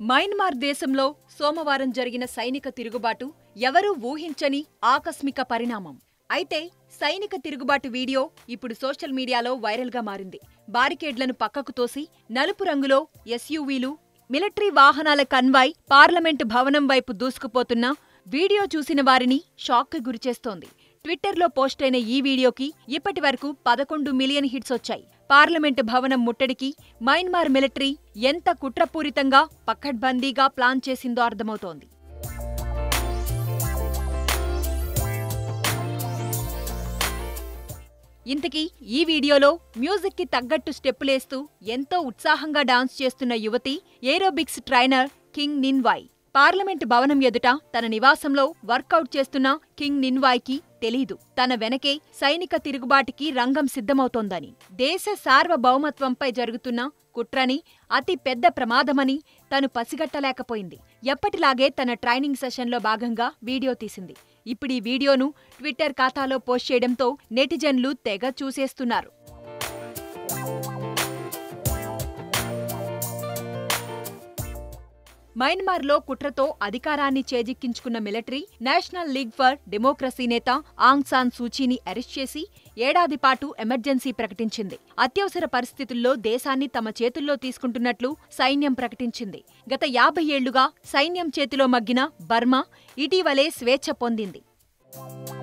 Myanmar దేశంలో సోమవారం జరిగిన సైనిక తిరుగుబాటు ఎవరూ ఊహించని ఆకస్మిక పరిణామం అయితే సైనిక తిరుగుబాటు వీడియో ఇప్పుడు సోషల్ మీడియాలో వైరల్గా మారింది బారికేడ్లను పక్కకు తోసి నలుపు రంగులో ఎస్యూవీలు మిలిటరీ వాహనాల కన్వాయ్ పార్లమెంటు భవనం వైపు దూసుకుపోతున్న వీడియో చూసిన వారిని షాక్కి గురిచేస్తోంది ట్విట్టర్లో పోస్ట్ అయిన ఈ వీడియోకి ఇప్పటి వరకు పదకొండు మిలియన్ హిట్స్ వచ్చాయి పార్లమెంటు భవనం ముట్టడికి మయన్మార్ మిలిటరీ ఎంత కుట్రపూరితంగా పక్కడ్బందీగా ప్లాన్ చేసిందో అర్థమవుతోంది ఇంతకీ ఈ వీడియోలో మ్యూజిక్ కి తగ్గట్టు స్టెప్పులేస్తూ ఎంతో ఉత్సాహంగా డాన్స్ చేస్తున్న యువతి aerobics trainer Khing Hnin Wai parliament భవనం ఎదుట తన నివాసంలో వర్కౌట్ చేస్తున్న కింగ్ నిన్వాయ్కి తెలీదు తన వెనకే సైనిక తిరుగుబాటుకి రంగం సిద్ధమవుతోందని దేశ సార్వభౌమత్వంపై జరుగుతున్న కుట్రని అతి పెద్ద ప్రమాదమని తను పసిగట్టలేకపోయింది ఎప్పటిలాగే తన ట్రైనింగ్ సెషన్లో భాగంగా వీడియో తీసింది ఇప్పుడు ఈ వీడియోను ట్విట్టర్ ఖాతాలో పోస్ట్ చేయడంతో నెటిజన్లు తెగ చూసేస్తున్నారు మయన్మార్లో కుట్రతో అధికారాన్ని చేజిక్కించుకున్న military national league for democracy నేత ఆంగ్ సాన్ సూచీని అరెస్ట్ చేసి ఏడాది పాటు ఎమర్జెన్సీ ప్రకటించింది అత్యవసర పరిస్థితుల్లో దేశాన్ని తమ చేతుల్లో తీసుకుంటున్నట్లు సైన్యం ప్రకటించింది గత యాభై ఏళ్లుగా సైన్యం చేతిలో మగ్గిన బర్మా ఇటీవలే స్వేచ్ఛ పొందింది